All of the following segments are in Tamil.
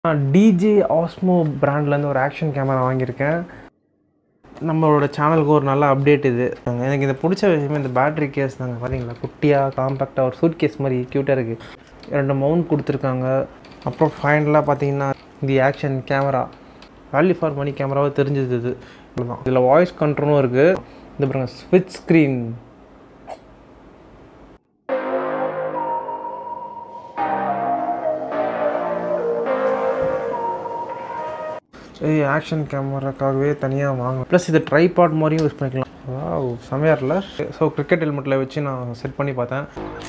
நான் டிஜே ஆஸ்மோ பிராண்ட்லேருந்து ஒரு ஆக்ஷன் கேமரா வாங்கியிருக்கேன் நம்மளோட சேனலுக்கு ஒரு நல்ல அப்டேட் இது எனக்கு இது பிடிச்ச விஷயமே இந்த பேட்டரி கேஸ் தாங்க பார்த்தீங்களா குட்டியாக காம்பேக்டாக ஒரு சூட் கேஸ் மாதிரி க்யூட்டாக இருக்குது ரெண்டு மவுண்ட் கொடுத்துருக்காங்க அப்புறம் ஃபைனலாக பார்த்தீங்கன்னா the action camera value for money கேமராவாக தெரிஞ்சது இது இவ்வளோதான் இதில் வாய்ஸ் கண்ட்ரோலும் இருக்குது இது பாருங்க ஸ்விட்ச் ஸ்க்ரீன் ஆக்ஷன் கேமராக்காகவே தனியாக வாங்க ப்ளஸ் இது ட்ரைபாட் மாதிரியும் யூஸ் பண்ணிக்கலாம் வாவ் செமையாக இல்லை ஸோ கிரிக்கெட் ஹெல்மெட்டில் வச்சு நான் செட் பண்ணி பார்த்தேன்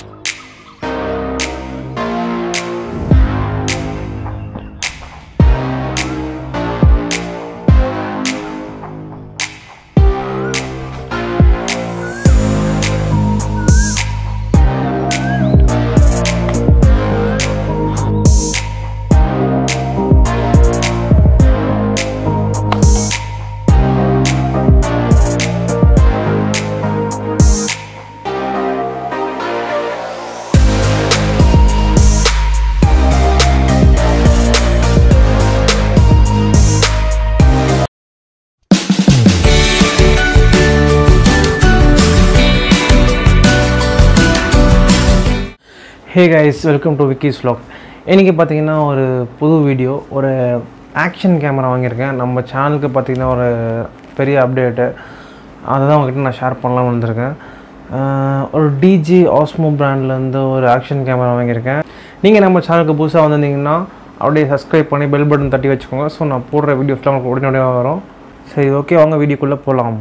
hey guys welcome to Vicky's vlog இன்றைக்கி பார்த்தீங்கன்னா ஒரு புது வீடியோ ஒரு ஆக்ஷன் கேமரா வாங்கியிருக்கேன் நம்ம சேனலுக்கு பார்த்தீங்கன்னா ஒரு பெரிய அப்டேட்டு அதை தான் உங்ககிட்ட நான் ஷேர் பண்ணலாம்னு வந்திருக்கேன் ஆஹ் ஒரு டிஜி ஆஸ்மோ பிராண்ட்லேருந்து ஒரு ஆக்ஷன் கேமரா வாங்கியிருக்கேன் நீங்கள் நம்ம சேனலுக்கு புதுசாக வந்திருந்தீங்கன்னா அப்படியே சப்ஸ்கிரைப் பண்ணி பெல் பட்டன் தட்டி வச்சுக்கோங்க ஸோ நான் போடுற வீடியோஸ்லாம் உங்களுக்கு உடனே வரும் சரி ஓகே வாங்க வீடியோக்குள்ளே போகலாம்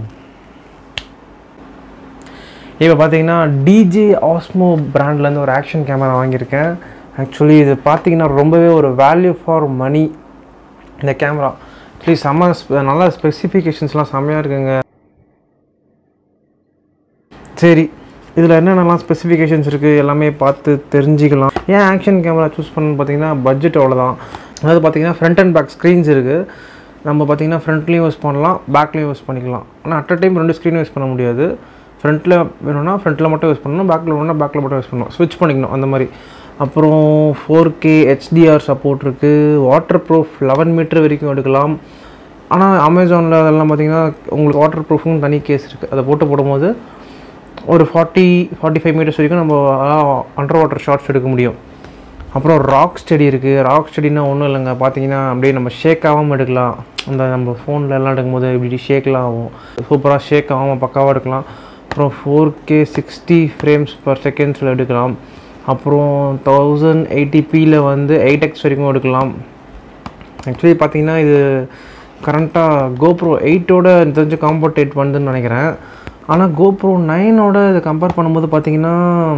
இப்போ பார்த்தீங்கன்னா டிஜே ஆஸ்மோ பிராண்ட்லேருந்து ஒரு ஆக்ஷன் கேமரா வாங்கியிருக்கேன் ஆக்சுவலி இது பார்த்தீங்கன்னா ரொம்பவே ஒரு வேல்யூ ஃபார் மணி இந்த கேமரா ஆக்சுவலி செம்ம ஸ்பெ- நல்ல ஸ்பெசிஃபிகேஷன்ஸ்லாம் செம்மையாக இருக்குங்க சரி இதில் என்னென்னலாம் ஸ்பெசிஃபிகேஷன்ஸ் இருக்குது எல்லாமே பார்த்து தெரிஞ்சுக்கலாம் ஏன் ஆக்ஷன் கேமரா சூஸ் பண்ணணும்னு பார்த்தீங்கன்னா பட்ஜெட் அவ்வளோதான் அதாவது பார்த்தீங்கன்னா ஃப்ரண்ட் அண்ட் பேக் ஸ்க்ரீன்ஸ் இருக்குது நம்ம பார்த்தீங்கன்னா ஃப்ரண்ட்லேயும் யூஸ் பண்ணலாம் பேக்லேயும் யூஸ் பண்ணிக்கலாம் ஆனால் அட் அ டைம் ரெண்டு ஸ்க்ரீனும் யூஸ் பண்ண முடியாது ஃப்ரண்ட்டில் வேணும்னா ஃப்ரண்ட்டில் மட்டும் யூஸ் பண்ணணும் பேக்கில் வேணும்னா பேக்கில் மட்டும் யூஸ் பண்ணணும் ஸ்விட்ச் பண்ணிக்கணும் அந்த மாதிரி அப்புறம் ஃபோர் கே ஹெச்டிஆர் சப்போர்ட் இருக்குது வாட்டர் ப்ரூஃப் லெவன் மீட்டர் வரைக்கும் எடுக்கலாம் ஆனால் அமேசானில் அதெல்லாம் பார்த்தீங்கன்னா உங்களுக்கு வாட்டர் ப்ரூஃபும் தனி கேஸ் இருக்குது அதை போட்டு போடும்போது ஒரு ஃபார்ட்டி ஃபார்ட்டி ஃபைவ் மீட்டர்ஸ் வரைக்கும் நம்ம அண்டர் வாட்டர் ஷார்ட்ஸ் எடுக்க முடியும் அப்புறம் ராக் ஸ்டடி இருக்குது ராக் ஸ்டடினா ஒன்றும் இல்லைங்க பார்த்தீங்கன்னா அப்படியே நம்ம ஷேக் ஆகாமல் எடுக்கலாம் அந்த நம்ம ஃபோனில் எல்லாம் எடுக்கும்போது இப்படி ஷேக்லாம் ஆகும் சூப்பராக ஷேக் ஆகாமல் பக்காவாக எடுக்கலாம் அப்புறம் four K sixty frames per செகண்ட்ஸில் எடுக்கலாம் அப்புறம் தௌசண்ட் எயிட்டிபியில் வந்து எயிட் எக்ஸ் வரைக்கும் எடுக்கலாம் ஆக்சுவலி பார்த்தீங்கன்னா இது கரண்ட்டாக கோப்ரோ எயிட்டோட தெரிஞ்சு காம்பர்டேட் பண்ணுதுன்னு நினைக்கிறேன் ஆனால் கோப்ரோ நைனோட இது கம்பேர் பண்ணும்போது பார்த்தீங்கன்னா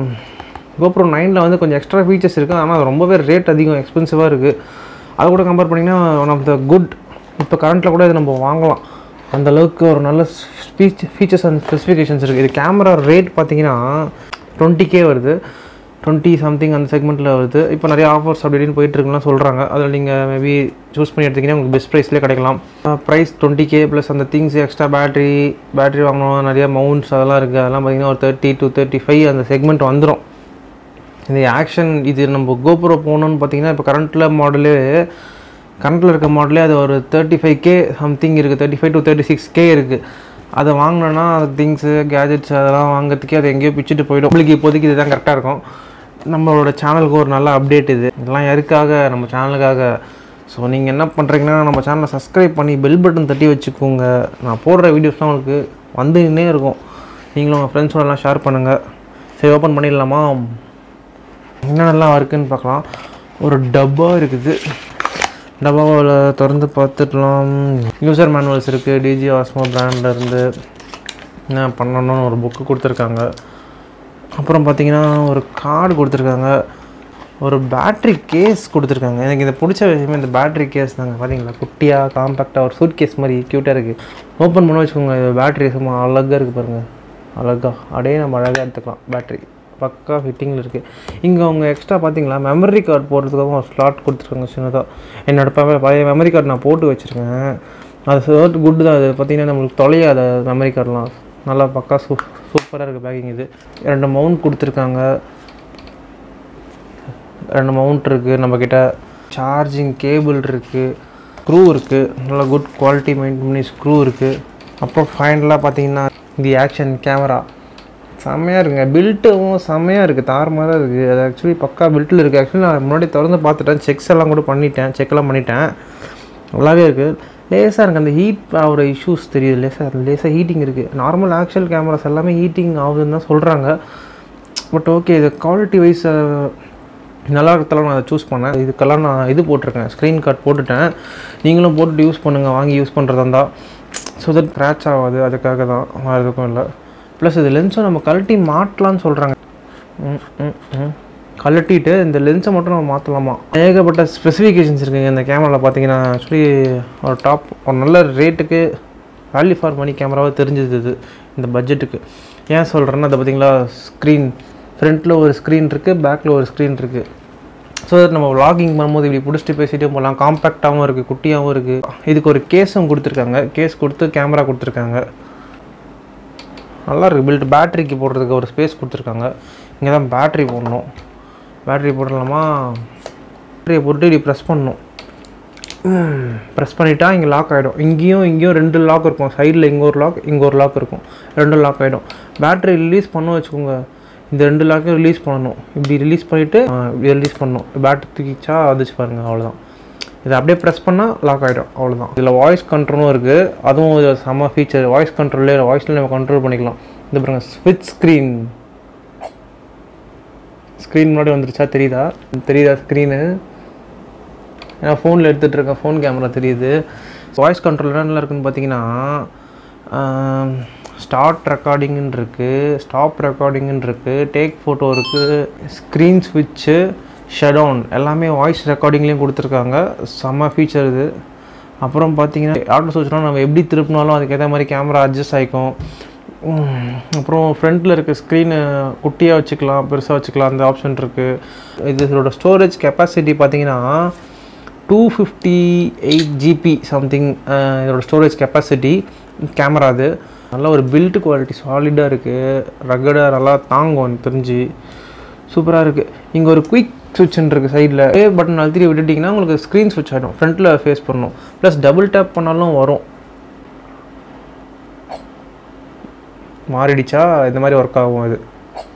கோப்ரோ நைனில் வந்து கொஞ்சம் எக்ஸ்ட்ரா ஃபீச்சர்ஸ் இருக்குது ஆனால் அது ரொம்பவே ரேட் அதிகம் எக்ஸ்பென்சிவாக இருக்குது அது கூட கம்பேர் பண்ணிங்கன்னா ஒன் ஆஃப் த குட் இப்போ கரண்ட்டில் கூட இது நம்ம வாங்கலாம் அந்த அளவுக்கு ஒரு நல்ல ஸ்பீச் ஃபீச்சர்ஸ் அண்ட் ஸ்பெசிஃபிகேஷன்ஸ் இருக்குது இது கேமரா ரேட் பார்த்தீங்கன்னா டுவெண்ட்டி கே வருது டுவெண்ட்டி சம்திங் அந்த செக்மெண்ட்டில் வருது இப்போ நிறைய ஆஃபர்ஸ் அப்படி இப்படின்னு போயிட்டு இருக்குலாம் சொல்கிறாங்க அதில் நீங்கள் மேபி சூஸ் பண்ணி எடுத்தீங்கன்னா உங்களுக்கு பெஸ்ட் ப்ரைஸ்லேயே கிடைக்கலாம் ப்ரைஸ் டுவெண்ட்டி கே ப்ளஸ் அந்த திங்ஸ் எக்ஸ்ட்ரா பேட்டரி பேட்டரி வாங்கணும் நிறைய மவுண்ட்ஸ் அதெல்லாம் இருக்குது அதெல்லாம் பார்த்தீங்கன்னா ஒரு தேர்ட்டி டு தேர்ட்டி ஃபைவ் அந்த செக்மெண்ட் வந்துடும் இந்த ஆக்ஷன் இது நம்ம கோபுரம் போகணுன்னு பார்த்தீங்கன்னா இப்போ கரண்ட்டில் மாடலே கரண்ட்டில் இருக்க மாடலே அது ஒரு தேர்ட்டி ஃபைவ் கே சம்திங் இருக்குது thirty five to thirty six K இருக்குது அதை வாங்கினோன்னா அது திங்ஸு கேஜெட்ஸ் அதெல்லாம் வாங்குறதுக்கே அது எங்கேயோ பிச்சுட்டு போயிடும் உங்களுக்கு இப்போதைக்கு இதுதான் கரெக்டாக இருக்கும் நம்மளோட சேனலுக்கு ஒரு நல்ல அப்டேட் இது இதெல்லாம் யாருக்காக நம்ம சேனலுக்காக ஸோ நீங்கள் என்ன பண்ணுறீங்கன்னா நம்ம சேனலை சப்ஸ்கிரைப் பண்ணி பெல் பட்டன் தட்டி வச்சுக்கோங்க நான் போடுற வீடியோஸ்லாம் உங்களுக்கு வந்துன்னே இருக்கும் நீங்களும் உங்கள் ஃப்ரெண்ட்ஸோடலாம் ஷேர் பண்ணுங்கள் சரி ஓப்பன் பண்ணிடலாமா என்னென்னலாம் இருக்குன்னு பார்க்கலாம் ஒரு டப்பா இருக்குது டப்பாவில் திறந்து பார்த்துக்கலாம் யூசர் மேனுவல்ஸ் இருக்குது டிஜி ஆஸ்மோ இருந்து என்ன பண்ணணும்னு ஒரு புக்கு கொடுத்துருக்காங்க அப்புறம் பார்த்தீங்கன்னா ஒரு கார்டு கொடுத்துருக்காங்க ஒரு பேட்ரி கேஸ் கொடுத்துருக்காங்க எனக்கு இது பிடிச்ச விஷயமே இந்த பேட்ரி கேஸ் தாங்க பார்த்தீங்களா குட்டியாக காம்பேக்டாக ஒரு சூட் கேஸ் மாதிரி க்யூட்டாக இருக்குது ஓப்பன் பண்ண வச்சுக்கோங்க பேட்ரி சும்மா அழகாக இருக்குது பாருங்கள் அழகாக அப்படியே நம்ம அழகாக எடுத்துக்கலாம் பேட்ரி பக்கா ஃபிட்டிங்கில் இருக்குது இங்கே அவங்க எக்ஸ்ட்ரா பார்த்தீங்களா மெமரி கார்டு போடுறதுக்காக ஒரு ஸ்லாட் கொடுத்துருக்காங்க சின்னதாக என்னோட ப- பழைய மெமரி கார்டு நான் போட்டு வச்சுருக்கேன் அது சர்ட் குட் தான் அது பார்த்தீங்கன்னா நம்மளுக்கு தொலையாத மெமரி கார்டெலாம் நல்லா பக்கா சூ சூப்பராக இருக்குது பேக்கிங் இது ரெண்டு மவுண்ட் கொடுத்துருக்காங்க ரெண்டு மவுண்ட் இருக்குது நம்மக்கிட்ட சார்ஜிங் கேபிள் இருக்குது ஸ்க்ரூ இருக்குது நல்லா குட் குவாலிட்டி மெயின்டைன் பண்ணி ஸ்க்ரூ இருக்குது அப்புறம் ஃபைனலாக பார்த்தீங்கன்னா தி ஆக்ஷன் கேமரா செம்மையாக இருக்குங்க பில்ட்டும் செம்மையாக இருக்குது தாறுமாறாக இருக்குது அது ஆக்சுவலி பக்கா பில்ட்டில் இருக்குது ஆக்சுவலி நான் முன்னாடி திறந்து பார்த்துட்டேன் செக்ஸ் எல்லாம் கூட பண்ணிட்டேன் செக்லாம் பண்ணிட்டேன் நல்லாவே இருக்குது லேசாக எனக்கு அந்த ஹீட் ஆகிற இஷ்யூஸ் தெரியுது லேசாக லேசாக ஹீட்டிங் இருக்குது நார்மல் ஆக்சுவல் கேமராஸ் எல்லாமே ஹீட்டிங் ஆகுதுன்னு தான் சொல்கிறாங்க பட் ஓகே இது குவாலிட்டி வைஸ் நல்லா இருக்கிறதால நான் அதை சூஸ் பண்ணேன் இதுக்கெல்லாம் நான் இது போட்டிருக்கேன் ஸ்க்ரீன் கார்டு போட்டுட்டேன் நீங்களும் போட்டுட்டு யூஸ் பண்ணுங்கள் வாங்கி யூஸ் பண்ணுறதா இருந்தால் ஸோ தட் ஸ்க்ராட்ச் ஆகாது அதுக்காக தான் வேறு எதுக்கும் இல்லை ப்ளஸ் இது லென்ஸும் நம்ம கழட்டி மாட்டலாம்னு சொல்கிறாங்க ம் ம் ம் கழட்டிட்டு இந்த லென்ஸை மட்டும் நம்ம மாற்றலாமா ஏகப்பட்ட ஸ்பெசிஃபிகேஷன்ஸ் இருக்குங்க இந்த கேமராவில் பார்த்தீங்கன்னா ஆக்சுவலி ஒரு டாப் ஒரு நல்ல ரேட்டுக்கு வேல்யூ ஃபார் மணி கேமராவாக தெரிஞ்சது இது இந்த பட்ஜெட்டுக்கு ஏன் சொல்கிறேன்னா அதை பார்த்தீங்களா ஸ்க்ரீன் ஃப்ரண்ட்டில் ஒரு ஸ்க்ரீன் இருக்குது பேக்கில் ஒரு ஸ்க்ரீன் இருக்குது ஸோ தட் நம்ம vlogging பண்ணும்போது இப்படி பிடிச்சிட்டு பேசிகிட்டே போகலாம் காம்பேக்டாகவும் இருக்குது குட்டியாகவும் இருக்குது இதுக்கு ஒரு கேஸும் கொடுத்துருக்காங்க கேஸ் கொடுத்து கேமரா கொடுத்துருக்காங்க நல்லா இருக்குது பில்ட் பேட்டரிக்கு போடுறதுக்கு ஒரு ஸ்பேஸ் கொடுத்துருக்காங்க இங்கே தான் பேட்டரி போடணும் பேட்டரி போடலாமா பேட்டரியை போட்டு இப்படி ப்ரெஸ் பண்ணணும் ப்ரெஸ் பண்ணிட்டா இங்கே லாக் ஆகிடும் இங்கேயும் இங்கேயும் ரெண்டு லாக் இருக்கும் சைடில் இங்கே ஒரு லாக் இங்கே ஒரு லாக் இருக்கும் ரெண்டு லாக் ஆகிடும் பேட்டரி ரிலீஸ் பண்ண வச்சுக்கோங்க இந்த ரெண்டு லாக்கையும் ரிலீஸ் பண்ணணும் இப்படி ரிலீஸ் பண்ணிவிட்டு இப்படி ரிலீஸ் பண்ணணும் பேட்டரி தூக்கிச்சா அதுச்சு பாருங்கள் அவ்வளோதான் இதை அப்படியே ப்ரெஸ் பண்ணால் லாக் ஆகிடும் அவ்வளோதான் இதில் வாய்ஸ் கண்ட்ரோலும் இருக்குது அதுவும் ஒரு செம்ம ஃபீச்சர் வாய்ஸ் கண்ட்ரோல்லே வாய்ஸில் நம்ம கண்ட்ரோல் பண்ணிக்கலாம் இந்த பாருங்க ஸ்விட்ச் ஸ்க்ரீன் ஸ்க்ரீன் முன்னாடி வந்துருச்சா தெரியுதா தெரியுதா ஸ்க்ரீனு ஏன்னா ஃபோனில் எடுத்துகிட்டு இருக்கேன் ஃபோன் கேமரா தெரியுது வாய்ஸ் கண்ட்ரோல் என்னென்ன இருக்குன்னு பார்த்தீங்கன்னா ஸ்டார்ட் ரெக்கார்டிங்குன்னு இருக்குது ஸ்டாப் ரெக்கார்டிங்குன்னு இருக்குது டேக் ஃபோட்டோ இருக்குது ஸ்க்ரீன் ஸ்விட்ச்சு ஷடவுன் எல்லாமே வாய்ஸ் ரெக்கார்டிங்லேயும் கொடுத்துருக்காங்க செம்ம ஃபீச்சர் இது அப்புறம் பார்த்தீங்கன்னா ஆட்டோ சுவிட்ச்னால் நம்ம எப்படி திருப்பினாலும் அதுக்கேற்ற மாதிரி கேமரா அட்ஜஸ்ட் ஆகிக்கும் உம், அப்புறம் ஃப்ரண்ட்டில் இருக்க ஸ்க்ரீனு குட்டியாக வச்சுக்கலாம் பெருசாக வச்சுக்கலாம் அந்த ஆப்ஷன் இருக்குது இது இதோட ஸ்டோரேஜ் கெப்பாசிட்டி பார்த்தீங்கன்னா two fifty eight GB something இதோட ஸ்டோரேஜ் கெப்பாசிட்டி கேமரா அது நல்ல ஒரு பில்ட் குவாலிட்டி சாலிடாக இருக்குது ரகடாக நல்லா தாங்கும் எனக்கு தெரிஞ்சு சூப்பராக இருக்குது இங்கே ஒரு குயிக் சுவிட்ச்னு இருக்குது சைடில் ஏ பட்டன் அழுத்தி விட்டுட்டிங்கன்னா உங்களுக்கு ஸ்க்ரீன் ஸ்விட்ச் ஆகிடும் ஃப்ரண்ட்டில் ஃபேஸ் பண்ணணும் ப்ளஸ் டபுள் டேப் பண்ணாலும் வரும் மாறிடுச்சா இந்த மாதிரி ஒர்க் ஆகும் இது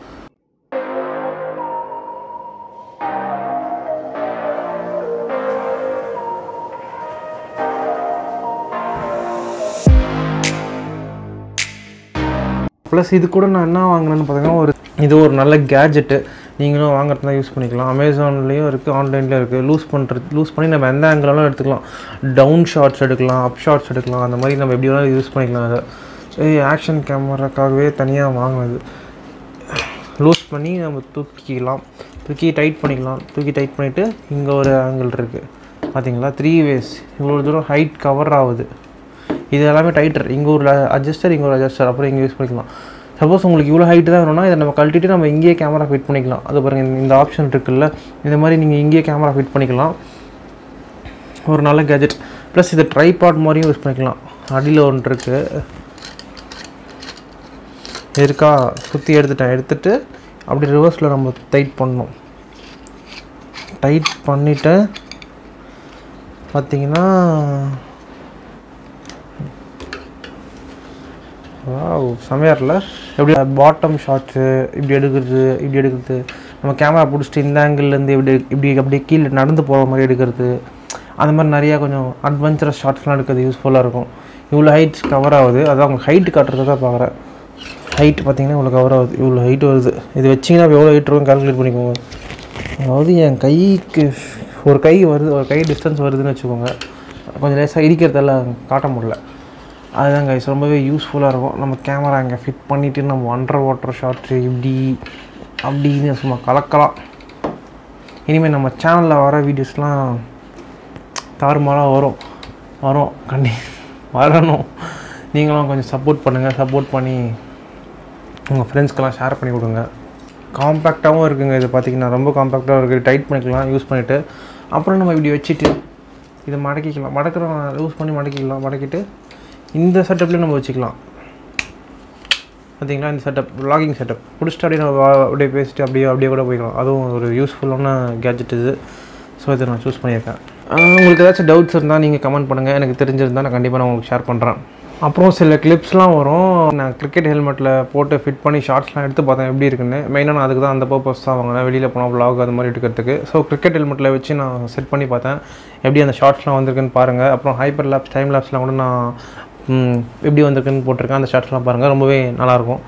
ப்ளஸ் இது கூட நான் என்ன வாங்கினேன்னு பார்த்தீங்கன்னா ஒரு இது ஒரு நல்ல கேஜெட்டு நீங்களும் வாங்குறதுனா யூஸ் பண்ணிக்கலாம் அமேசான்லேயும் இருக்குது ஆன்லைன்லேயும் இருக்குது லூஸ் பண்ணுறது லூஸ் பண்ணி நம்ம எந்த ஆங்கிளாலும் எடுத்துக்கலாம் டவுன் ஷாட்ஸ் எடுக்கலாம் அப் ஷாட்ஸ் எடுக்கலாம் அந்த மாதிரி நம்ம எப்படி வேணாலும் யூஸ் பண்ணிக்கலாம் அதை ஆக்ஷன் கேமராக்காகவே தனியாக வாங்கினது லூஸ் பண்ணி நம்ம தூக்கிக்கலாம் தூக்கி டைட் பண்ணிக்கலாம் தூக்கி டைட் பண்ணிவிட்டு இங்கே ஒரு ஆங்கிள் இருக்குது பார்த்தீங்களா த்ரீ வேஸ் இவ்வளோ தூரம் ஹைட் கவர் ஆகுது இது எல்லாமே டைட்டர் இங்கே ஒரு அட்ஜஸ்டர் இங்கே ஒரு அட்ஜஸ்டர் அப்புறம் இங்கே யூஸ் பண்ணிக்கலாம் சப்போஸ் உங்களுக்கு இவ்வளோ ஹைட்டு தான் வேணும்னா இதை நம்ம கழட்டிட்டு நம்ம இங்கேயே கேமரா ஃபிட் பண்ணிக்கலாம் அது பாருங்கள் இந்த ஆப்ஷன் இருக்குல்ல இந்த மாதிரி நீங்கள் இங்கேயே கேமரா ஃபிட் பண்ணிக்கலாம் ஒரு நல்ல கேஜெட் ப்ளஸ் இது ட்ரைபாட் மாதிரியும் யூஸ் பண்ணிக்கலாம் அடியில் ஒன்று இருக்குது இருக்கா சுற்றி எடுத்துட்டேன் எடுத்துட்டு அப்படி ரிவர்ஸில் நம்ம டைட் பண்ணணும் டைட் பண்ணிவிட்டு பார்த்தீங்கன்னா வாவ் செமையாரில் எப்படி பாட்டம் ஷாட்ஸு இப்படி எடுக்கிறது இப்படி எடுக்கிறது நம்ம கேமரா பிடிச்சிட்டு இந்த ஆங்கிள்லேருந்து இப்படி இப்படி அப்படியே கீழே நடந்து போகிற மாதிரி எடுக்கிறது அந்த மாதிரி நிறையா கொஞ்சம் அட்வென்ச்சரஸ் ஷாட்ஸ்லாம் எடுக்கிறது யூஸ்ஃபுல்லாக இருக்கும் இவ்வளோ ஹைட்ஸ் கவர் ஆகுது அதான் உங்களுக்கு ஹைட் காட்டுறது தான் பார்க்குறேன் ஹைட் பார்த்தீங்கன்னா இவ்வளோ கவர் ஆகுது இவ்வளோ ஹைட் வருது இது வச்சிங்கன்னா எவ்வளோ ஹைட் இருக்கும் கால்குலேட் பண்ணிக்கோங்க அதாவது என் கைக்கு ஒரு கை வருது ஒரு கை டிஸ்டன்ஸ் வருதுன்னு வச்சுக்கோங்க கொஞ்சம் லேசாக இடிக்கிறதெல்லாம் காட்ட முடியல அதுதான் கைஸ் ரொம்பவே யூஸ்ஃபுல்லாக இருக்கும் நம்ம கேமரா இங்கே ஃபிட் பண்ணிவிட்டு நம்ம அண்டர் வாட்டர் ஷாட்ஸு இப்படி அப்படின்னு சும்மா கலக்கலாம் இனிமேல் நம்ம சேனலில் வர வீடியோஸ்லாம் தாறுமாறாக வரும் வரும் கண்டி வரணும் நீங்களும் கொஞ்சம் சப்போர்ட் பண்ணுங்கள் சப்போர்ட் பண்ணி உங்கள் ஃப்ரெண்ட்ஸ்க்கெல்லாம் ஷேர் பண்ணி கொடுங்க காம்பேக்டாகவும் இருக்குங்க இது பார்த்தீங்கன்னா ரொம்ப காம்பேக்டாகவும் இருக்குது டைட் பண்ணிக்கலாம் யூஸ் பண்ணிவிட்டு அப்புறம் நம்ம இப்படி வச்சுட்டு இதை மடக்கிக்கலாம் மடக்கிறோம் யூஸ் பண்ணி மடக்கிக்கலாம் மடக்கிட்டு இந்த செட்டப்லேயும் நம்ம வச்சுக்கலாம் பார்த்தீங்களா இந்த செட்டப் vlogging செட்டப் பிடிச்சிட்டு அப்படியே நம்ம வா- அப்படியே பேசிட்டு அப்படியே அப்படியே கூட போய்க்கலாம் அதுவும் ஒரு யூஸ்ஃபுல்லான கேஜெட் இது ஸோ இதை நான் சூஸ் பண்ணியிருக்கேன் ஆஹ் உங்களுக்கு ஏதாச்சும் டவுட்ஸ் இருந்தால் நீங்கள் கமெண்ட் பண்ணுங்கள் எனக்கு தெரிஞ்சிருந்தால் நான் கண்டிப்பாக நான் உங்களுக்கு ஷேர் பண்ணுறேன் அப்புறம் சில கிளிப்ஸ்லாம் வரும் நான் கிரிக்கெட் ஹெல்மெட்டில் போட்டு ஃபிட் பண்ணி ஷார்ட்ஸ்லாம் எடுத்து பார்த்தேன் எப்படி இருக்குன்னு மெயினாக நான் அதுக்கு தான் அந்த பர்பஸ் தான் வாங்கினேன் வெளியில் போனால் vlog அது மாதிரி எடுக்கிறதுக்கு ஸோ கிரிக்கெட் ஹெல்மெட்டில் வச்சு நான் செட் பண்ணி பார்த்தேன் எப்படி அந்த ஷார்ட்ஸ்லாம் வந்திருக்குன்னு பாருங்கள் அப்புறம் ஹைப்பர் லேப்ஸ் டைம் லேப்ஸ்லாம் கூட நான் ம், எப்படி வந்திருக்குன்னு போட்டிருக்கேன் அந்த ஷார்ட்ஸ்லாம் பாருங்கள் ரொம்பவே நல்லாயிருக்கும்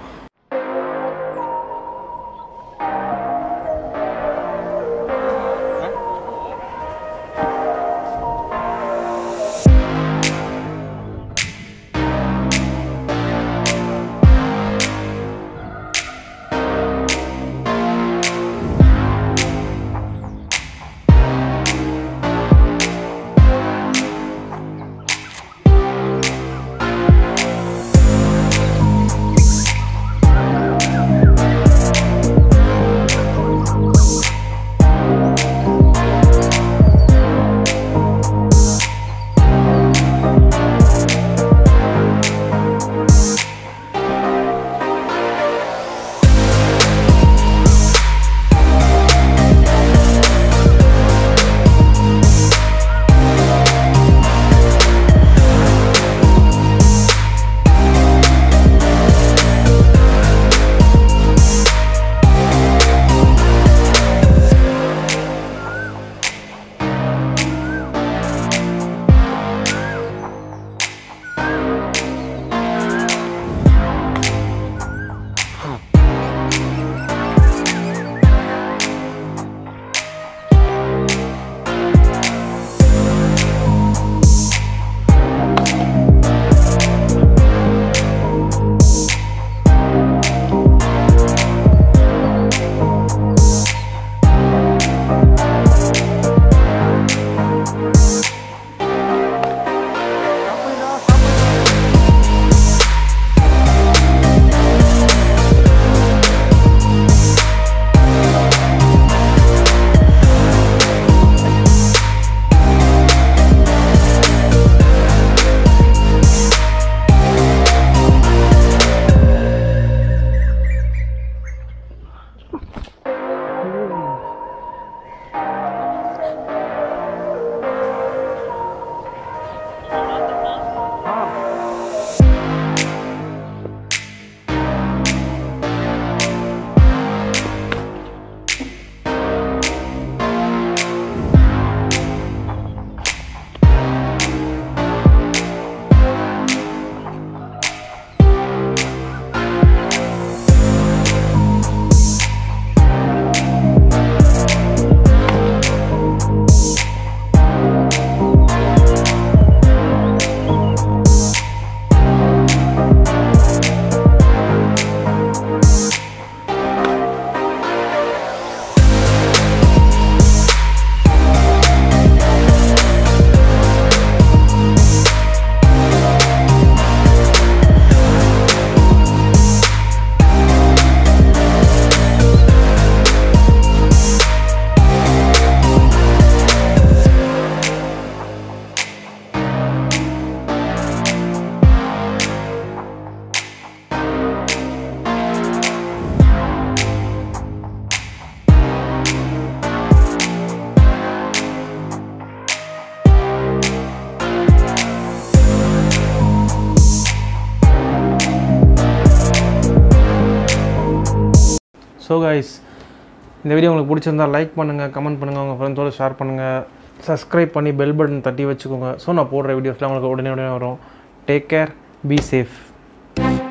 ஸோ கைஸ் இந்த வீடியோ உங்களுக்கு பிடிச்சிருந்தா லைக் பண்ணுங்கள் கமெண்ட் பண்ணுங்கள் உங்கள் ஃப்ரெண்ட்ஸோட ஷேர் பண்ணுங்கள் சப்ஸ்கிரைப் பண்ணி பெல் பட்டன் தட்டி வச்சுக்கோங்க ஸோ நான் போடுற வீடியோஸ்லாம் உங்களுக்கு உடனே உடனே வரும் டேக் கேர் பி சேஃப்